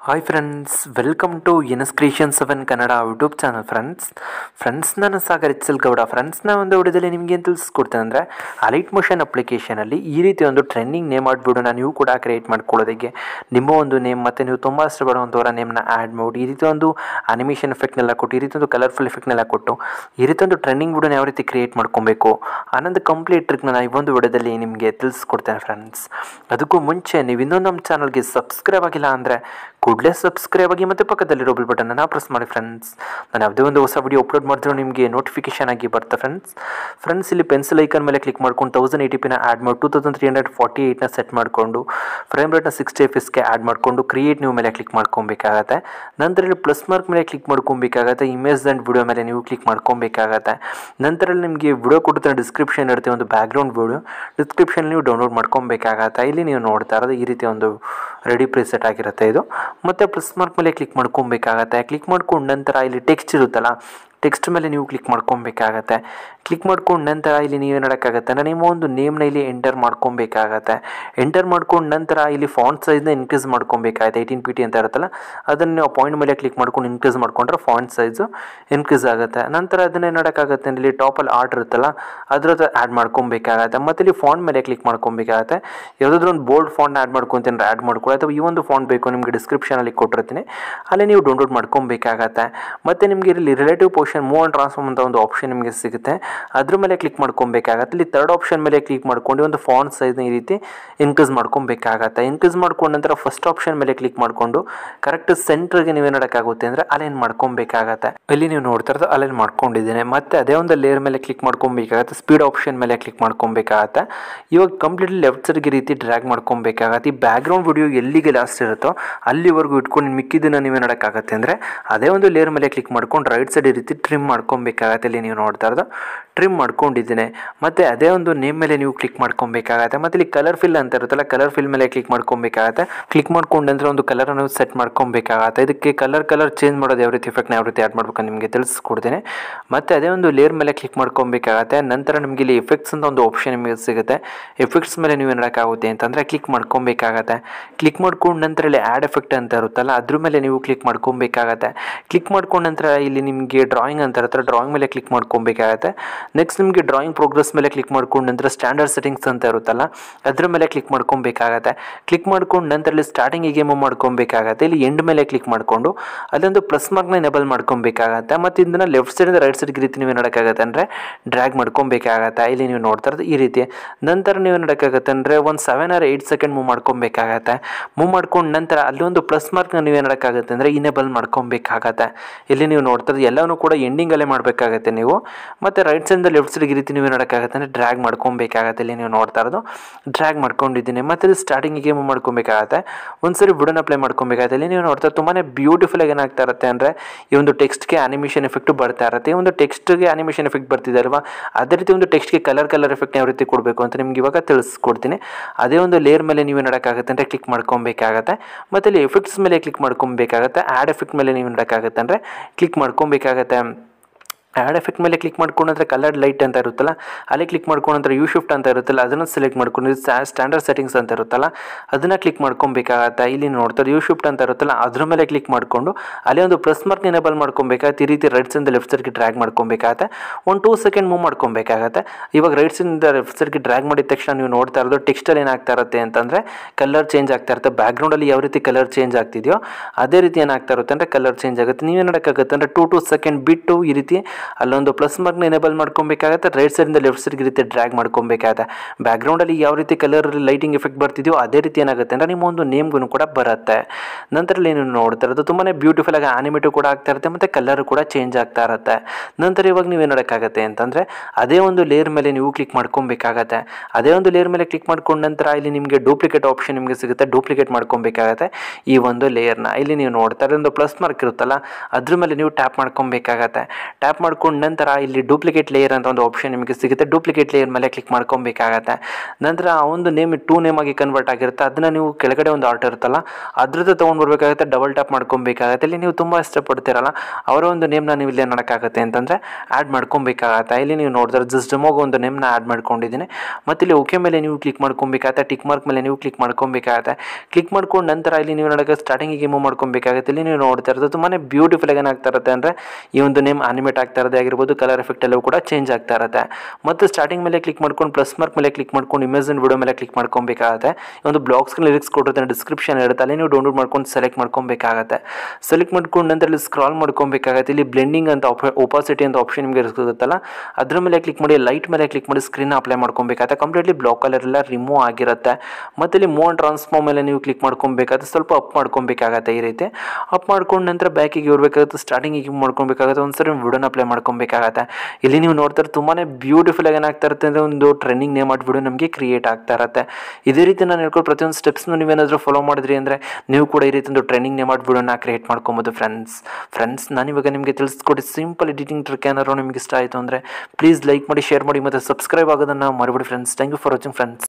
hi friends welcome to Enas creation seven Kannada YouTube channel friends friends ನಾನು Sagar H L Gowda friends ನಾ ಒಂದು ವಿಡಿಯೋದಲ್ಲಿ ನಿಮಗೆ ಏನು ತಿಳಿಸ್ಕೊಡ್ತೇನೆ ಅಂದರೆ ಅಲೈಟ್ ಮೋಷನ್ ಅಪ್ಲಿಕೇಶನಲ್ಲಿ ಈ ರೀತಿ ಒಂದು ಟ್ರೆಂಡಿಂಗ್ ನೇಮ್ ಮಾಡಿಬಿಡೋಣ ನೀವು ಕೂಡ ಕ್ರಿಯೇಟ್ ಮಾಡ್ಕೊಳ್ಳೋದಕ್ಕೆ ನಿಮ್ಮ ಒಂದು ನೇಮ್ ಮತ್ತು ನೀವು ತುಂಬ ಇಷ್ಟಪಡುವಂಥವರ ನೇಮ್ನ ಆ್ಯಡ್ ಮಾಡಿ ಈ ರೀತಿ ಒಂದು ಅನಿಮೇಷನ್ ಎಫೆಕ್ಟ್ನೆಲ್ಲ ಕೊಟ್ಟು ಈ ರೀತಿ ಒಂದು ಕಲರ್ಫುಲ್ ಎಫೆಕ್ಟ್ನೆಲ್ಲ ಕೊಟ್ಟು ಈ ರೀತಿ ಒಂದು ಟ್ರೆಂಡಿಂಗ್ ವಿಡಿಯೋನ ಯಾವ ರೀತಿ ಕ್ರಿಯೇಟ್ ಮಾಡ್ಕೊಬೇಕು ಅನ್ನೋದು ಕಂಪ್ಲೀಟ್ ಟ್ರಿಕ್ನ ನಾನು ಈ ಒಂದು ವಿಡಿಯೋದಲ್ಲಿ ನಿಮಗೆ ತಿಳಿಸ್ಕೊಡ್ತೇನೆ ಫ್ರೆಂಡ್ಸ್ ಅದಕ್ಕೂ ಮುಂಚೆ ನೀವು ಇನ್ನೊಂದು ನಮ್ಮ ಚಾನಲ್ಗೆ ಸಬ್ಸ್ಕ್ರೈಬ್ ಆಗಿಲ್ಲ ಅಂದರೆ ಕೂಡಲೇ ಸಬ್ಸ್ಕ್ರೈಬ್ ಆಗಿ ಮತ್ತು ಪಕ್ಕದಲ್ಲಿರೋ ಬಿಲ್ ಬಟನ್ನ ಪ್ರೆಸ್ ಮಾಡಿ ಫ್ರೆಂಡ್ಸ್ ನಾನು ಯಾವುದೇ ಒಂದು ಹೊಸ ವಿಡಿಯೋ ಅಪ್ಲೋಡ್ ಮಾಡಿದ್ರು ನಿಮಗೆ ನೋಟಿಫಿಕೇಶನ್ ಆಗಿ ಬರುತ್ತೆ ಫ್ರೆಂಡ್ಸ್ ಫ್ರೆಂಡ್ಸ್ ಇಲ್ಲಿ ಪೆನ್ಸಿಲ್ ಐಕನ್ ಮೇಲೆ ಕ್ಲಿಕ್ ಮಾಡ್ಕೊಂಡು ತೌಸಂಡ್ ಏಯ್ಟಿ ಪಿನ ಆ್ಯಡ್ ಮಾಡಿ two thousand three hundred forty ಏಯ್ಟ್ನ ಸೆಟ್ ಮಾಡಿಕೊಂಡು ಫ್ರೇಮ್ ರೇಟ್ನ ಸಿಕ್ಸ್ಟಿ ಎಫ್ ಎಸ್ಗೆ ಆ್ಯಡ್ ಮಾಡಿಕೊಂಡು ಕ್ರಿಯೇಟ್ ನೀವು ಮೇಲೆ ಕ್ಲಿಕ್ ಮಾಡ್ಕೊಬೇಕಾಗತ್ತೆ ನಂತರ ಇಲ್ಲಿ ಪ್ಲಸ್ ಮಾರ್ಕ್ ಮೇಲೆ ಕ್ಲಿಕ್ ಮಾಡ್ಕೊಬೇಕಾಗತ್ತೆ ಇಮೇಜ್ ಆ್ಯಂಡ್ ವಿಡಿಯೋ ಮೇಲೆ ನೀವು ಕ್ಲಿಕ್ ಮಾಡ್ಕೊಬೇಕಾಗತ್ತೆ ನಂತರ ಇಲ್ಲಿ ನಿಮಗೆ ವಿಡಿಯೋ ಕೊಡ್ತಾರೆ ಡಿಸ್ಕ್ರಿಪ್ಷನ್ ಇರುತ್ತೆ ಒಂದು ಬ್ಯಾಕ್ಗ್ರೌಂಡ್ ವಿಡಿಯೋ ಡಿಸ್ಕ್ರಿಪ್ಷನ್ ನೀವು ಡೌನ್ಲೋಡ್ ಮಾಡ್ಕೊಬೇಕಾಗತ್ತೆ ಇಲ್ಲಿ ನೀವು ನೋಡ್ತಾ ಇರೋದು ಈ ರೀತಿ ಒಂದು ರೆಡಿ ಪ್ರಿಸೆಟ್ ಆಗಿರುತ್ತೆ ಇದು ಮತ್ತು ಪ್ಲಸ್ ಮಾರ್ಕ್ ಮೇಲೆ ಕ್ಲಿಕ್ ಮಾಡ್ಕೊಬೇಕಾಗತ್ತೆ ಕ್ಲಿಕ್ ಮಾಡ್ಕೊಂಡು ನಂತರ ಇಲ್ಲಿ ಟೆಕ್ಸ್ಟ್ ಇರುತ್ತಲ್ಲ ಟೆಕ್ಸ್ಟ್ ಮೇಲೆ ನೀವು ಕ್ಲಿಕ್ ಮಾಡ್ಕೊಬೇಕಾಗತ್ತೆ ಕ್ಲಿಕ್ ಮಾಡ್ಕೊಂಡು ನಂತರ ಇಲ್ಲಿ ನೀವೇನು ಮಾಡೋಕ್ಕಾಗತ್ತೆ ಅಂದರೆ ನಿಮ್ಮ ಒಂದು ನೇಮ್ನ ಇಲ್ಲಿ ಎಂಟರ್ ಮಾಡ್ಕೊಬೇಕಾಗತ್ತೆ ಎಂಟರ್ ಮಾಡ್ಕೊಂಡು ನಂತರ ಇಲ್ಲಿ ಫಾಂಟ್ ಸೈಜ್ನ ಇನ್ಕ್ರೀಸ್ ಮಾಡ್ಕೊಬೇಕಾಗತ್ತೆ ಏಯ್ಟೀನ್ ಪಿ ಟಿ ಅಂತ ಇರುತ್ತಲ್ಲ ಅದನ್ನು ನೀವು ಪಾಯಿಂಟ್ ಮೇಲೆ ಕ್ಲಿಕ್ ಮಾಡ್ಕೊಂಡು ಇನ್ಕ್ರೀಸ್ ಮಾಡ್ಕೊಂಡ್ರೆ ಫಾಂಟ್ ಸೈಜು ಇನ್ಕ್ರೀಸ್ ಆಗುತ್ತೆ ನಂತರ ಅದನ್ನೇ ನೋಡೋಕ್ಕಾಗತ್ತೆ ಇಲ್ಲಿ ಟಾಪಲ್ಲಿ ಆರ್ಟ್ ಇರುತ್ತಲ್ಲ ಅದ್ರ ಹತ್ರ ಆ್ಯಡ್ ಮಾಡ್ಕೊಬೇಕಾಗತ್ತೆ ಮತ್ತು ಇಲ್ಲಿ ಫಾಂಟ್ ಮೇಲೆ ಕ್ಲಿಕ್ ಮಾಡ್ಕೊಬೇಕಾಗತ್ತೆ ಯಾವುದಾದ್ರೂ ಒಂದು ಬೋಲ್ಡ್ ಫಾಂಟ್ನ ಆ್ಯಡ್ ಮಾಡ್ಕೊತೀನಿ ಆ್ಯಡ್ ಮಾಡ್ಕೊಳ್ಳಿ ಅಥವಾ ಈ ಒಂದು ಫಾಂಟ್ ಬೇಕು ನಿಮಗೆ ಡಿಸ್ಕ್ರಿಪ್ಷನಲ್ಲಿ ಕೊಟ್ಟಿರ್ತೀನಿ ಅಲ್ಲಿ ನೀವು ಡೌನ್ಲೋಡ್ ಮಾಡ್ಕೊಬೇಕಾಗತ್ತೆ ಮತ್ತು ನಿಮಗೆ ಇಲ್ಲಿ relative portion move and transform ಅಂತ ಒಂದು ಆಪ್ಷನ್ ನಿಮಗೆ ಸಿಗುತ್ತೆ ಅದ್ರ ಮೇಲೆ ಕ್ಲಿಕ್ ಮಾಡ್ಕೊಬೇಕಾಗತ್ತೆ ಇಲ್ಲಿ ತರ್ಡ್ ಆಪ್ಷನ್ ಮೇಲೆ ಕ್ಲಿಕ್ ಮಾಡ್ಕೊಂಡು ಒಂದು ಫಾಂಟ್ ಸೈಜ್ನ ಈ ರೀತಿ ಇನ್ಕ್ರೀಸ್ ಮಾಡ್ಕೊಬೇಕಾಗತ್ತೆ ಇನ್ಕ್ರೀಸ್ ಮಾಡ್ಕೊಂಡ ನಂತರ ಫಸ್ಟ್ ಆಪ್ಷನ್ ಮೇಲೆ ಕ್ಲಿಕ್ ಮಾಡಿಕೊಂಡು ಕರೆಕ್ಟ್ ಸೆಂಟ್ರಿಗೆ ನೀವು ಏನಾಡೋಕ್ಕಾಗುತ್ತೆ ಅಂದರೆ ಅಲೈನ್ ಮಾಡ್ಕೊಬೇಕಾಗತ್ತೆ ಇಲ್ಲಿ ನೀವು ನೋಡ್ತಾ ಇರೋದು ಅಲೈನ್ ಮಾಡ್ಕೊಂಡಿದ್ದೇನೆ ಮತ್ತೆ ಅದೇ ಒಂದು ಲೇಯರ್ ಮೇಲೆ ಕ್ಲಿಕ್ ಮಾಡ್ಕೊಬೇಕಾಗತ್ತೆ ಸ್ಪೀಡ್ ಆಪ್ಷನ್ ಮೇಲೆ ಕ್ಲಿಕ್ ಮಾಡ್ಕೊಬೇಕಾಗತ್ತೆ ಇವಾಗ ಕಂಪ್ಲೀಟ್ಲಿ ಲೆಫ್ಟ್ ಸೈಡ್ಗೆ ರೀತಿ ಡ್ರ್ಯಾಗ್ ಮಾಡ್ಕೊಬೇಕಾಗತ್ತೆ ಈ ಬ್ಯಾಕ್ಗ್ರೌಂಡ್ ವಿಡಿಯೋ ಎಲ್ಲಿಗೆ ಲಾಸ್ಟ್ ಇರುತ್ತೋ ಅಲ್ಲಿವರೆಗೂ ಇಟ್ಕೊಂಡು ಮಿಕ್ಕಿದ್ದನ್ನು ನೀವು ನೋಡೋಕ್ಕಾಗತ್ತೆ ಅಂದರೆ ಅದೇ ಒಂದು ಲೇಯರ್ ಮೇಲೆ ಕ್ಲಿಕ್ ಮಾಡ್ಕೊಂಡು ರೈಟ್ ಸೈಡ್ ಈ ರೀತಿ ಟ್ರಿಮ್ ಮಾಡ್ಕೊಬೇಕಾಗತ್ತೆ ಇಲ್ಲಿ ನೀವು ನೋಡ್ತಾ ಇರೋದು ಟ್ರಿಮ್ ಮಾಡ್ಕೊಂಡಿದ್ದೀನಿ ಮತ್ತು ಅದೇ ಒಂದು ನೇಮ್ ಮೇಲೆ ನೀವು ಕ್ಲಿಕ್ ಮಾಡ್ಕೊಬೇಕಾಗತ್ತೆ ಮತ್ತು ಇಲ್ಲಿ ಕಲರ್ ಫಿಲ್ ಅಂತ ಇರುತ್ತಲ್ಲ ಕಲರ್ ಫಿಲ್ ಮೇಲೆ ಕ್ಲಿಕ್ ಮಾಡ್ಕೊಬೇಕಾಗತ್ತೆ ಕ್ಲಿಕ್ ಮಾಡ್ಕೊಂಡು ನಂತರ ಒಂದು ಕಲರನ್ನು ಸೆಟ್ ಮಾಡ್ಕೊಬೇಕಾಗತ್ತೆ ಇದಕ್ಕೆ ಕಲರ್ ಕಲರ್ ಚೇಂಜ್ ಮಾಡೋದು ಯಾವ ರೀತಿ ಎಫೆಕ್ಟ್ನ ಯಾವ ರೀತಿ ಆ್ಯಡ್ ಮಾಡ್ಬೇಕಂತ ನಿಮಗೆ ತಿಳಿಸ್ಕೊಡ್ತೀನಿ ಮತ್ತು ಅದೇ ಒಂದು ಲೇಯರ್ ಮೇಲೆ ಕ್ಲಿಕ್ ಮಾಡ್ಕೊಬೇಕಾಗತ್ತೆ ನಂತರ ನಿಮಗೆ ಇಲ್ಲಿ ಎಫೆಕ್ಟ್ಸ್ ಅಂತ ಒಂದು ಆಪ್ಷನ್ ನಿಮಗೆ ಸಿಗುತ್ತೆ ಎಫೆಕ್ಟ್ಸ್ ಮೇಲೆ ನೀವು ಏನಾಗುತ್ತೆ ಅಂತಂದರೆ ಕ್ಲಿಕ್ ಮಾಡ್ಕೊಬೇಕಾಗತ್ತೆ ಕ್ಲಿಕ್ ಮಾಡ್ಕೊಂಡು ನಂತರ ಇಲ್ಲಿ ಆ್ಯಡ್ ಎಫೆಕ್ಟ್ ಅಂತ ಇರುತ್ತಲ್ಲ ಅದ್ರ ಮೇಲೆ ನೀವು ಕ್ಲಿಕ್ ಮಾಡ್ಕೊಬೇಕಾಗತ್ತೆ ಕ್ಲಿಕ್ ಮಾಡ್ಕೊಂಡ ನಂತರ ಇಲ್ಲಿ ನಿಮಗೆ ಡ್ರಾಯಿಂಗ್ ಅಂತ ಇರುತ್ತೆ ಡ್ರಾಯಿಂಗ್ ಮೇಲೆ ಕ್ಲಿಕ್ ಮಾಡ್ಕೊಬೇಕಾಗತ್ತೆ ನೆಕ್ಸ್ಟ್ ನಿಮಗೆ ಡ್ರಾಯಿಂಗ್ ಪ್ರೋಗ್ರೆಸ್ ಮೇಲೆ ಕ್ಲಿಕ್ ಮಾಡ್ಕೊಂಡು ನಂತರ ಸ್ಟ್ಯಾಂಡರ್ಡ್ ಸೆಟ್ಟಿಂಗ್ಸ್ ಅಂತ ಇರುತ್ತಲ್ಲ ಅದ್ರ ಮೇಲೆ ಕ್ಲಿಕ್ ಮಾಡ್ಕೊಬೇಕಾಗತ್ತೆ ಕ್ಲಿಕ್ ಮಾಡ್ಕೊಂಡು ನಂತರ ಇಲ್ಲಿ ಸ್ಟಾರ್ಟಿಂಗಿಗೆ ಮೂವ್ ಮಾಡ್ಕೊಬೇಕಾಗತ್ತೆ ಇಲ್ಲಿ ಎಂಡ್ ಮೇಲೆ ಕ್ಲಿಕ್ ಮಾಡಿಕೊಂಡು ಅಲ್ಲೊಂದು ಪ್ಲಸ್ ಮಾರ್ಕ್ನ ಎನೇಬಲ್ ಮಾಡ್ಕೊಬೇಕಾಗತ್ತೆ ಮತ್ತು ಇದನ್ನು ಲೆಫ್ಟ್ ಸೈಡಿಂದ ರೈಟ್ ಸೈಡ್ಗೆ ರೀತಿ ನೀವು ನೋಡೋಕ್ಕಾಗತ್ತೆ ಅಂದರೆ ಡ್ರ್ಯಾಗ್ ಮಾಡ್ಕೊಬೇಕಾಗತ್ತೆ ಇಲ್ಲಿ ನೀವು ನೋಡ್ತಾ ಇರೋದು ಈ ರೀತಿ ನಂತರ ನೀವು ನೋಡೋಕ್ಕಾಗತ್ತೆ ಅಂದರೆ ಒಂದು seven or eight second move ಮಾಡ್ಕೊಬೇಕಾಗತ್ತೆ ಮೂವ್ ಮಾಡ್ಕೊಂಡು ನಂತರ ಅಲ್ಲಿ ಒಂದು ಪ್ಲಸ್ ಮಾರ್ಕ್ನ ನೀವು ಏನು ಮಾಡೋಕ್ಕಾಗತ್ತೆ ಅಂದರೆ ಇನೇಬಲ್ ಮಾಡ್ಕೊಬೇಕಾಗತ್ತೆ ಇಲ್ಲಿ ನೀವು ನೋಡ್ತಾ ಇರೋದು ಎಲ್ಲವೂ ಕೂಡ ಎಂಡಿಂಗಲ್ಲೇ ಮಾಡಬೇಕಾಗತ್ತೆ ನೀವು ಮತ್ತು ರೈಟ್ ಸೈಡಿಂದ ಲೆಫ್ಟ್ ಸೈಡ್ಗೆ ರೀತಿ ನೀವು ನೋಡೋಕ್ಕಾಗತ್ತೆ ಅಂದರೆ ಡ್ರ್ಯಾಗ್ ಮಾಡ್ಕೊಬೇಕಾಗತ್ತೆ ಇಲ್ಲಿ ನೀವು ನೋಡ್ತಾ ಇರೋದು ಡ್ರ್ಯಾಗ್ ಮಾಡ್ಕೊಂಡಿದ್ದೀನಿ ಮತ್ತು ಇಲ್ಲಿ ಸ್ಟಾರ್ಟಿಂಗಿಗೆ ಮೂವ್ ಮಾಡ್ಕೊಬೇಕಾಗತ್ತೆ ಒಂದು ಸರಿ ಬುಡನ್ ಅಪ್ಲೈ ಮಾಡ್ಕೊಬೇಕಾಗತ್ತೆ ಇಲ್ಲಿ ನೀವು ನೋಡ್ತಾ ತುಂಬಾ ಬ್ಯೂಟಿಫುಲ್ ಆಗಿ ಏನಾಗ್ತಾ ಇರುತ್ತೆ ಅಂದರೆ ಈ ಒಂದು ಟೆಕ್ಸ್ಟ್ಗೆ ಅನಿಮೇಷನ್ ಎಫೆಕ್ಟು ಬರ್ತಾ ಇರುತ್ತೆ ಈ ಒಂದು ಟೆಕ್ಸ್ಟ್ಗೆ ಅನಿಮೇಷನ್ ಎಫೆಕ್ಟ್ ಬರ್ತಿದೆ ಅಲ್ವಾ ಅದೇ ರೀತಿ ಒಂದು ಟೆಕ್ಸ್ಟ್ಗೆ ಕಲರ್ ಕಲರ್ ಎಫೆಕ್ಟ್ ಯಾವ ರೀತಿ ಕೊಡಬೇಕು ಅಂತ ನಿಮ್ಗೆ ಇವಾಗ ತಿಳಿಸ್ಕೊಡ್ತೀನಿ ಅದೇ ಒಂದು ಲೇಯರ್ ಮೇಲೆ ನೀವು ನೋಡೋಕ್ಕಾಗತ್ತೆ ಅಂದರೆ ಕ್ಲಿಕ್ ಮಾಡ್ಕೊಬೇಕಾಗತ್ತೆ ಮತ್ತು ಇಲ್ಲಿ ಎಫೆಕ್ಟ್ಸ್ ಮೇಲೆ ಕ್ಲಿಕ್ ಮಾಡ್ಕೊಬೇಕಾಗತ್ತೆ ಆ್ಯಡ್ ಎಫೆಕ್ಟ್ ಮೇಲೆ ನೀವು ನೋಡೋಕ್ಕಾಗತ್ತೆ ಅಂದರೆ ಕ್ಲಿಕ್ ಮಾಡ್ಕೊಬೇಕಾಗತ್ತೆ ಆ್ಯಡ್ ಎಫೆಕ್ಟ್ ಮೇಲೆ ಕ್ಲಿಕ್ ಮಾಡ್ಕೊಂಡ್ರೆ ಕಲರ್ ಲೈಟ್ ಅಂತ ಇರುತ್ತಲ್ಲ ಅಲ್ಲಿ ಕ್ಲಿಕ್ ಮಾಡ್ಕೊಂಡ್ರೆ ಯು ಶಿಫ್ಟ್ ಅಂತ ಇರುತ್ತಲ್ಲ ಅದನ್ನು ಸೆಲೆಕ್ಟ್ ಮಾಡ್ಕೊಂಡು ಸ್ಟ್ಯಾಂಡರ್ಡ್ ಸೆಟ್ಟಿಂಗ್ಸ್ ಅಂತ ಇರುತ್ತಲ್ಲ ಅದನ್ನು ಕ್ಲಿಕ್ ಮಾಡ್ಕೊಬೇಕಾಗತ್ತೆ ಇಲ್ಲಿ ನೋಡ್ತಾರೆ ಯು ಶಿಫ್ಟ್ ಅಂತ ಇರುತ್ತಲ್ಲ ಅದ್ರ ಮೇಲೆ ಕ್ಲಿಕ್ ಮಾಡಿಕೊಂಡು ಅಲ್ಲಿ ಒಂದು ಪ್ಲಸ್ ಮಾರ್ಕ್ ಎನೇಬಲ್ ಮಾಡ್ಕೊಬೇಕಾಗತ್ತೆ ಈ ರೀತಿ ರೈಟ್ ಸೈಡ್ ಲೆಫ್ಟ್ ಸೈಡ್ಗೆ ಡ್ರ್ಯಾಗ್ ಮಾಡ್ಕೊಬೇಕಾಗತ್ತೆ ಒಂದು ಟೂ ಸೆಕೆಂಡ್ ಮೂವ್ ಮಾಡ್ಕೊಬೇಕಾಗತ್ತೆ ಇವಾಗ ರೈಟ್ ಸೈಡಿಂದ ಲೆಫ್ಟ್ ಸೈಡ್ಗೆ ಡ್ರ್ಯಾಗ್ ಮಾಡಿದ ತಕ್ಷಣ ನೀವು ನೋಡ್ತಾ ಇರೋದು ಟೆಕ್ಸ್ಟಲ್ಲಿ ಏನಾಗ್ತಾ ಇರುತ್ತೆ ಅಂತಂದರೆ ಕಲರ್ ಚೇಂಜ್ ಆಗ್ತಾ ಇರುತ್ತೆ ಬ್ಯಾಕ್ಗ್ರೌಂಡಲ್ಲಿ ಯಾವ ರೀತಿ ಕಲರ್ ಚೇಂಜ್ ಆಗ್ತಿದೆಯೋ ಅದೇ ರೀತಿ ಏನಾಗ್ತಾ ಇರುತ್ತೆ ಅಂದರೆ ಕಲರ್ ಚೇಂಜ್ ಆಗುತ್ತೆ ನೀವೇನು ಮಾಡೋಕ್ಕಾಗುತ್ತೆ ಅಂದರೆ ಟೂ ಟೂ ಸೆಕೆಂಡ್ ಬಿಟ್ಟು ಈ ರೀತಿ ಅಲ್ಲೊಂದು ಪ್ಲಸ್ ಮಾರ್ಕ್ನ ಎನೇಬಲ್ ಮಾಡ್ಕೊಬೇಕಾಗತ್ತೆ ರೈಟ್ ಸೈಡಿಂದ ಲೆಫ್ಟ್ ಸೈಡ್ಗೆ ರೀತಿ ಡ್ರ್ಯಾಗ್ ಮಾಡ್ಕೊಬೇಕಾಗತ್ತೆ ಬ್ಯಾಕ್ಗ್ರೌಂಡಲ್ಲಿ ಯಾವ ರೀತಿ ಕಲರ್ ಲೈಟಿಂಗ್ ಎಫೆಕ್ಟ್ ಬರ್ತಿದೆಯೋ ಅದೇ ರೀತಿ ಏನಾಗುತ್ತೆ ಅಂದರೆ ನಿಮ್ಮ ಒಂದು ನೇಮ್ಗೂ ಕೂಡ ಬರುತ್ತೆ ನಂತರ ನೀವು ನೋಡ್ತಾ ಇರೋದು ತುಂಬಾ ಬ್ಯೂಟಿಫುಲ್ ಆಗಿ ಆನಿಮೇಟು ಕೂಡ ಆಗ್ತಾ ಇರುತ್ತೆ ಮತ್ತು ಕಲರ್ ಕೂಡ ಚೇಂಜ್ ಆಗ್ತಾ ಇರುತ್ತೆ ನಂತರ ಇವಾಗ ನೀವು ಏನು ನೋಡೋಕ್ಕಾಗತ್ತೆ ಅಂತಂದರೆ ಅದೇ ಒಂದು ಲೇಯರ್ ಮೇಲೆ ನೀವು ಕ್ಲಿಕ್ ಮಾಡ್ಕೊಬೇಕಾಗತ್ತೆ ಅದೇ ಒಂದು ಲೇಯರ್ ಮೇಲೆ ಕ್ಲಿಕ್ ಮಾಡ್ಕೊಂಡ ನಂತರ ಇಲ್ಲಿ ನಿಮಗೆ ಡೂಪ್ಲಿಕೇಟ್ ಆಪ್ಷನ್ ನಿಮಗೆ ಸಿಗುತ್ತೆ ಡೂಪ್ಲಿಕೇಟ್ ಮಾಡ್ಕೊಬೇಕಾಗತ್ತೆ ಈ ಒಂದು ಲೇಯರ್ನ ಇಲ್ಲಿ ನೀವು ನೋಡ್ತಾ ಇರೋ ಒಂದು ಪ್ಲಸ್ ಮಾರ್ಕ್ ಇರುತ್ತಲ್ಲ ಅದ್ರ ಮೇಲೆ ನೀವು ಟ್ಯಾಪ್ ಮಾಡ್ಕೊಬೇಕಾಗತ್ತೆ ಟ್ಯಾಪ್ ಮಾಡ್ಕೊಂಡು ಮಾಡ್ಕೊಂಡ ನಂತರ ಇಲ್ಲಿ ಡೂಪ್ಲಿಕೇಟ್ ಲೇಯರ್ ಅಂತ ಒಂದು ಆಪ್ಷನ್ ನಿಮಗೆ ಸಿಗುತ್ತೆ ಡೂಪ್ಲಿಕೇಟ್ ಲೇಯರ್ ಮೇಲೆ ಕ್ಲಿಕ್ ಮಾಡ್ಕೊಬೇಕಾಗತ್ತೆ ನಂತರ ಆ ಒಂದು ನೇಮ್ ಟೂ ನೇಮ್ ಆಗಿ ಕನ್ವರ್ಟ್ ಆಗಿರುತ್ತೆ ಅದನ್ನ ನೀವು ಕೆಳಗಡೆ ಒಂದು ಆರ್ಟ್ ಇರುತ್ತಲ್ಲ ಅದ್ರದ್ದು ತೊಗೊಂಡು ಬರ್ಬೇಕಾಗುತ್ತೆ ಡಬಲ್ ಟ್ಯಾಪ್ ಮಾಡ್ಕೊಬೇಕಾಗತ್ತೆ ಇಲ್ಲಿ ನೀವು ತುಂಬ ಇಷ್ಟಪಡ್ತೀರಲ್ಲ ಅವರ ಒಂದು ನೇಮ್ನ ನೀವು ಇಲ್ಲಿ ಏನು ಮಾಡೋಕ್ಕಾಗತ್ತೆ ಅಂತಂದರೆ ಆ್ಯಡ್ ಮಾಡ್ಕೊಬೇಕಾಗತ್ತೆ ಇಲ್ಲಿ ನೀವು ನೋಡಿದ್ರೆ ಜಸ್ಟ್ ಡೆಮೋಗೆ ಒಂದು ನೇಮ್ನ ಆ್ಯಡ್ ಮಾಡ್ಕೊಂಡಿದ್ದೀನಿ ಮತ್ತು ಇಲ್ಲಿ ಓಕೆ ಮೇಲೆ ನೀವು ಕ್ಲಿಕ್ ಮಾಡ್ಕೊಬೇಕಾಗತ್ತೆ ಟಿಕ್ ಮಾರ್ಕ್ ಮೇಲೆ ನೀವು ಕ್ಲಿಕ್ ಮಾಡ್ಕೊಬೇಕಾಗತ್ತೆ ಕ್ಲಿಕ್ ಮಾಡ್ಕೊಂಡು ನಂತರ ಇಲ್ಲಿ ನೀವು ನೋಡೋಕೆ ಸ್ಟಾರ್ಟಿಂಗಿಗೆ ಮೂವ್ ಮಾಡ್ಕೊಬೇಕಾಗುತ್ತೆ ಇಲ್ಲಿ ನೀವು ನೋಡ್ತಾ ಇರೋದು ತುಂಬಾ ಬ್ಯೂಟಿಫುಲ್ ಆಗಿ ಏನಾಗ್ತಾ ಇರುತ್ತೆ ಅಂದರೆ ಈ ಒಂದು ನೇಮ್ ಅನಿಮೇಟ್ ಆಗ್ತಾ ಇರೋದೇ ಆಗಿರ್ಬೋದು ಕಲರ್ ಎಫೆಕ್ಟ್ ಎಲ್ಲವೂ ಕೂಡ ಚೇಂಜ್ ಆಗ್ತಾ ಇರುತ್ತೆ ಮತ್ತು ಸ್ಟಾರ್ಟಿಂಗ್ ಮೇಲೆ ಕ್ಲಿಕ್ ಮಾಡ್ಕೊಂಡು ಪ್ಲಸ್ ಮಾರ್ಕ್ ಮೇಲೆ ಕ್ಲಿಕ್ ಮಾಡ್ಕೊಂಡು ಇಮೇಜನ್ ವಿಡಿಯೋ ಮೇಲೆ ಕ್ಲಿಕ್ ಮಾಡ್ಕೊಬೇಕಾಗತ್ತೆ ಈ ಒಂದು ಬ್ಲಾಗ್ಸ್ಗೆ ಲಿರಿಕ್ಸ್ ಕೊಟ್ಟಿರ್ತಾನೆ ಡಿಸ್ಕ್ರಿಪ್ಷನ್ ಇರುತ್ತೆ ಅಲ್ಲಿ ನೀವು ಡೌನ್ಲೋಡ್ ಮಾಡ್ಕೊಂಡು ಸೆಲೆಕ್ಟ್ ಮಾಡ್ಕೊಬೇಕಾಗತ್ತೆ ಸೆಲೆಕ್ಟ್ ಮಾಡ್ಕೊಂಡು ನಂತರ ಇಲ್ಲಿ ಸ್ಕ್ರಾಲ್ ಮಾಡ್ಕೊಬೇಕಾಗತ್ತೆ ಇಲ್ಲಿ ಬ್ಲೆಂಡಿಂಗ್ ಅಂತ ಒಪಾಸಿಟಿ ಅಂತ ಆಪ್ಷನ್ ನಿಮಗೆ ಇರುತ್ತಲ್ಲ ಅದ್ರ ಮೇಲೆ ಕ್ಲಿಕ್ ಮಾಡಿ ಲೈಟ್ ಮೇಲೆ ಕ್ಲಿಕ್ ಮಾಡಿ ಸ್ಕ್ರೀನ್ ಅಪ್ಲೈ ಮಾಡ್ಕೊಬೇಕಾಗತ್ತೆ ಕಂಪ್ಲೀಟ್ಲಿ ಬ್ಲಾಕ್ ಕಲರ್ ಎಲ್ಲ ರಿಮೂವ್ ಆಗಿರುತ್ತೆ ಮತ್ತು ಇಲ್ಲಿ ಮೂವ್ ಆ್ಯಂಡ್ ಟ್ರಾನ್ಸ್ಫಾರ್ಮ್ ಮೇಲೆ ನೀವು ಕ್ಲಿಕ್ ಮಾಡ್ಕೊಬೇಕಾಗತ್ತೆ ಸ್ವಲ್ಪ ಅಪ್ ಮಾಡ್ಕೊಬೇಕಾಗತ್ತೆ ಈ ರೀತಿ ಅಪ್ ಮಾಡ್ಕೊಂಡು ನಂತರ ಬ್ಯಾಕಿಗೆ ಇರಬೇಕಾಗುತ್ತೆ ಸ್ಟಾರ್ಟಿಂಗಿಗೆ ಮಾಡ್ಕೊಬೇಕಾಗುತ್ತೆ ಒಂದ್ಸರಿ ವಿಡಿಯೋನ ಅಪ್ಲೈ ಮಾಡ್ಕೊಬೇಕಾಗತ್ತೆ ಇಲ್ಲಿ ನೀವು ನೋಡ್ತಾರೆ ತುಂಬಾ ಬ್ಯೂಟಿಫುಲ್ ಆಗಿ ಏನಾಗ್ತಾ ಇರುತ್ತೆ ಅಂದರೆ ಒಂದು ಟ್ರೆಂಡಿಂಗ್ ನೇಮ್ ಮಾಡಿ ವಿಡಿಯೋ ನಮಗೆ ಕ್ರಿಯೇಟ್ ಆಗ್ತಾ ಇರುತ್ತೆ ಇದೇ ರೀತಿ ನಾನು ಹೇಳ್ಕೊಂಡು ಪ್ರತಿಯೊಂದು ಸ್ಟೆಪ್ಸ್ನು ನೀವೇನಾದರೂ ಫಾಲೋ ಮಾಡಿದ್ರಿ ಅಂದರೆ ನೀವು ಕೂಡ ಈ ರೀತಿ ಒಂದು ಟ್ರೆಂಡಿಂಗ್ ನೇಮ್ ಮಾಡಿ ವಿಡಿಯೋನ ಕ್ರಿಯೇಟ್ ಮಾಡ್ಕೊಬೋದು ಫ್ರೆಂಡ್ಸ್ ಫ್ರೆಂಡ್ಸ್ ನಾನು ಇವಾಗ ನಿಮಗೆ ತಿಳಿಸ್ಕೊಡಿ ಸಿಂಪಲ್ ಎಡಿಟಿಂಗ್ ಟ್ರಿಕ್ ಏನಾದ್ರು ನಿಮಗೆ ಇಷ್ಟ ಆಯಿತು ಅಂದರೆ ಪ್ಲೀಸ್ ಲೈಕ್ ಮಾಡಿ ಶೇರ್ ಮಾಡಿ ಮತ್ತು ಸಬ್ಸ್ಕ್ರೈಬ್ ಆಗೋದನ್ನು ಮರಿಬಿಡಿ friends thank you for watching friends